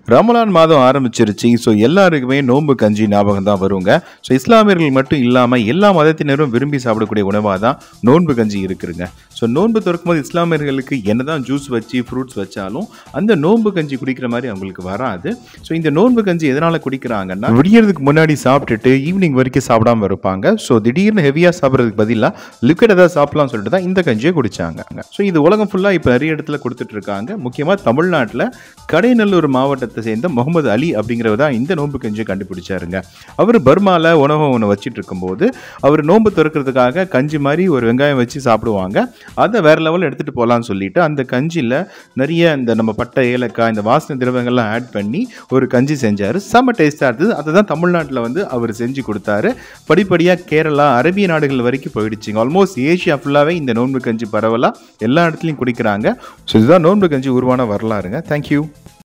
ரமலான் மாதம் ஆரம்பிச்சிருச்சு ஸோ எல்லாருக்குமே நோன்பு கஞ்சி ஞாபகம் தான் வருங்க ஸோ இஸ்லாமியர்கள் மட்டும் இல்லாமல் எல்லா மதத்தினரும் விரும்பி சாப்பிடக்கூடிய உணவாக தான் நோன்பு கஞ்சி இருக்குதுங்க ஸோ நோன்பு திறக்கும்போது இஸ்லாமியர்களுக்கு என்னதான் ஜூஸ் வச்சு ஃப்ரூட்ஸ் வச்சாலும் அந்த நோன்பு கஞ்சி குடிக்கிற மாதிரி அவங்களுக்கு வராது ஸோ இந்த நோன்பு கஞ்சி எதனால் குடிக்கிறாங்கன்னா விடியறதுக்கு முன்னாடி சாப்பிட்டுட்டு ஈவினிங் வரைக்கும் சாப்பிடாம இருப்பாங்க ஸோ திடீர்னு ஹெவியாக சாப்பிட்றதுக்கு பதிலாக லிக்விட் ஏதாவது சாப்பிடலாம்னு சொல்லிட்டு தான் இந்த கஞ்சியை குடிச்சாங்க ஸோ இது உலகம் ஃபுல்லாக இப்போ நிறைய இடத்துல கொடுத்துட்டு இருக்காங்க முக்கியமாக தமிழ்நாட்டில் கடைநல்லூர் மாவட்டத்தை சேர்ந்த முகமது அலி அப்படிங்கிறவர் தான் இந்த நோன்பு கஞ்சியை கண்டுபிடிச்சாருங்க அவர் பர்மாவில் உணவகம் ஒன்று வச்சிட்டு இருக்கும்போது அவர் நோன்பு திறக்கிறதுக்காக கஞ்சி மாதிரி ஒரு வெங்காயம் வச்சு சாப்பிடுவாங்க அதை வேற லெவலில் எடுத்துகிட்டு போகலான்னு சொல்லிட்டு அந்த கஞ்சியில் நிறைய இந்த நம்ம பட்டை ஏலக்காய் இந்த வாசனை திரவங்கள்லாம் ஆட் பண்ணி ஒரு கஞ்சி செஞ்சார் செம்ம டேஸ்ட்டாக இருந்தது அதை தான் தமிழ்நாட்டில் வந்து அவர் செஞ்சு கொடுத்தாரு படிப்படியாக கேரளா அரபிய நாடுகள் வரைக்கும் போயிடுச்சுங்க ஆல்மோஸ்ட் ஏஷியா ஃபுல்லாகவே இந்த நோன்பு கஞ்சி பரவலாக எல்லா இடத்துலையும் குடிக்கிறாங்க ஸோ இதுதான் நோன்பு கஞ்சி உருவான வரலாறுங்க தேங்க்யூ